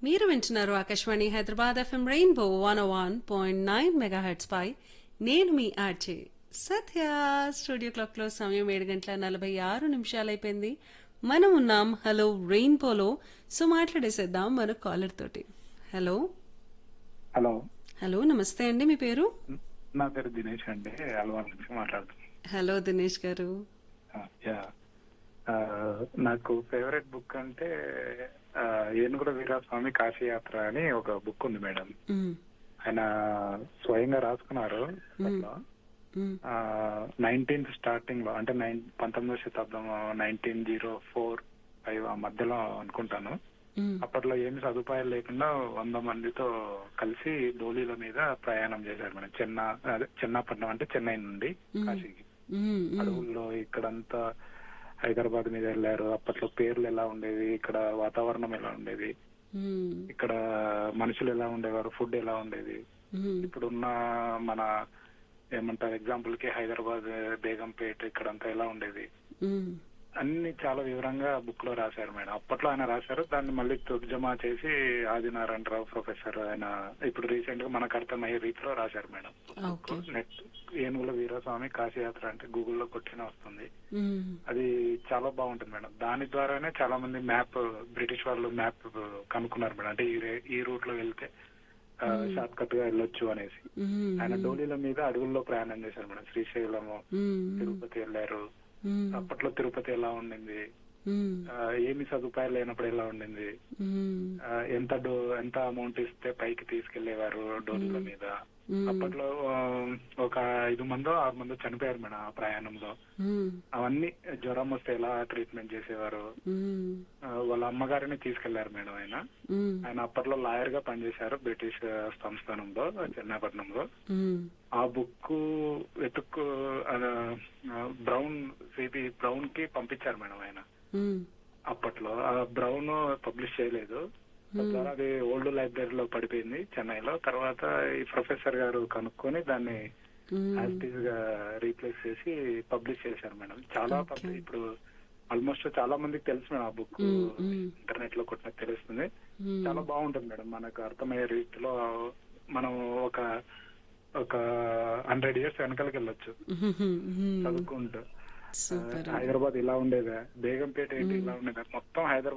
మీరు వింటున్నారు Akashvani Hyderabad FM rainbow one one point nine megahertz పై నేను మీ ఆర్జే సత్య స్టూడియో క్లాక్ లో సమయం ఏడు గంటల నలభై ఆరు నిమిషాలైపోయింది మనం ఉన్నాం హలో రెయిన్బోలో సో మాట్లాడేసేద్దాం మన కాలర్ తోటి హలో హలో హలో నమస్తే అండి మీ పేరు నా పేరు దినేష్ అండి అల్వాల్ నుంచి మాట్లాడుతున్నాను హలో దినేష్ గారు ఆ, యా ఆ, నాకు ఫేవరెట్ బుక్ అంటే ఆ, ఏనుగుల వీరాస్వామి కాశీయాత్ర అని ఒక బుక్ ఉంది మేడం మ్, ఆయన స్వయంగా రాసుకున్నారు మ్, నైన్టీన్త్ స్టార్టింగ్ లో అంటే నైన్ పంతొమ్మిదవ శతాబ్దం నైన్టీన్ జీరో ఫోర్ ఫైవ్ ఆ మధ్యలో అనుకుంటాను మ్, అప్పట్లో ఏమి సదుపాయాలు లేకుండా వంద మందితో కలిసి డోలీల మీద ప్రయాణం చేశారు మేడం చెన్న అదే చెన్నాపట్నం అంటే చెన్నై నుండి కాశీకి మ్, మ్, అడవుల్లో ఇక్కడంతా హైదరాబాద్ మీద వెళ్ళారు అప్పట్లో పేర్లు ఎలా ఉండేవి ఇక్కడ వాతావరణం ఎలా ఉండేది మ్, ఇక్కడ మనుషులు ఎలా ఉండేవారు ఫుడ్ ఎలా ఉండేది మ్, ఇప్పుడున్న మన ఏమంటారు ఎగ్జాంపుల్ కి హైదరాబాద్ బేగంపేట ఇక్కడంతా ఎలా ఉండేది మ్, అన్ని చాలా వివరంగా బుక్ లో రాశారు మేడం అప్పట్లో ఆయన రాశారు దాన్ని మళ్ళీ తర్జమా చేసి ఆదినారాయణ రావు ప్రొఫెసర్ ఆయన ఇప్పుడు రీసెంట్ గా మనకు అర్థమయ్యే రీతిలో రాశారు మేడం ఓకే నెట్ ఏనుగుల వీరస్వామి కాశీయాత్ర అంటే గూగుల్లో కొట్టిన వస్తుంది మ్, అది చాలా బాగుంటుంది మేడం దాని ద్వారానే చాలా మంది మ్యాప్ బ్రిటిష్ వాళ్ళు మ్యాప్ కనుక్కున్నారు మేడం అంటే ఈ రే- ఈ రూట్ లో వెళ్తే షార్ట్ కట్ గా వెళ్ళొచ్చు అనేసి మ్, ఆయన డోలీల మీద అడవుల్లో ప్రయాణం చేశారు మేడం శ్రీశైలము మ్, తిరుపతి వెళ్ళారు మ్, అప్పట్లో తిరుపతి ఎలా ఉండింది మ్, ఆ, ఏమి సదుపాయాలు లేనప్పుడు ఎలా ఉండింది మ్, ఆ, ఎంత డో ఎంత అమౌంట్ ఇస్తే పైకి తీసుకెళ్లేవారు డోలీల మీద మ్, అప్పట్లో ఆ, ఒక ఐదు మందో ఆరు మందో చనిపోయారు మేడం ఆ ప్రయాణంలో మ్, అవన్నీ జ్వరం వస్తే ఎలా ట్రీట్మెంట్ చేసేవారు మ్, ఆ, వాళ్ళ అమ్మగారిని తీసుకెళ్లారు మేడం ఆయన మ్, ఆయన అప్పట్లో లాయర్ గా పనిచేశారు బ్రిటిష్ ఆ, సంస్థానంలో చెన్నపట్నంలో మ్, ఆ బుక్ వెతుక్కు ఆ, ఆ, బ్రౌన్ సిబి బ్రౌన్ కి పంపించారు మేడం ఆయన మ్, అప్పట్లో ఆ బ్రౌన్ పబ్లిష్ చేయలేదు తద్వారా అది ఓల్డ్ లైబ్రరీలో పడిపోయింది చెన్నైలో తర్వాత ఈ ప్రొఫెసర్ గారు కనుక్కొని దాన్ని మ్, యాక్టివ్ గా రీప్లేస్ చేసి పబ్లిష్ చేశారు మేడం చాలా Okay. పబ్లిక్ ఇప్పుడు ఆల్మోస్ట్ చాలా మందికి తెలుసు మేడం ఆ బుక్ Mm, mm. ఇంటర్నెట్ లో కొట్టిన తెలుస్తుంది మ్, చాలా బాగుంటుంది మేడం మనకు అర్థమయ్యే రీతిలో మనం ఒక ఒక హండ్రెడ్ ఇయర్స్ వెనకాలకి వెళ్ళొచ్చు మ్, మ్, చదువుకుంటూ సూపర్ హైదరాబాద్ ఇలా ఉండేదా బేగంపేట ఏంటి ఇలా ఉండేదా మొత్తం హైదరాబాద్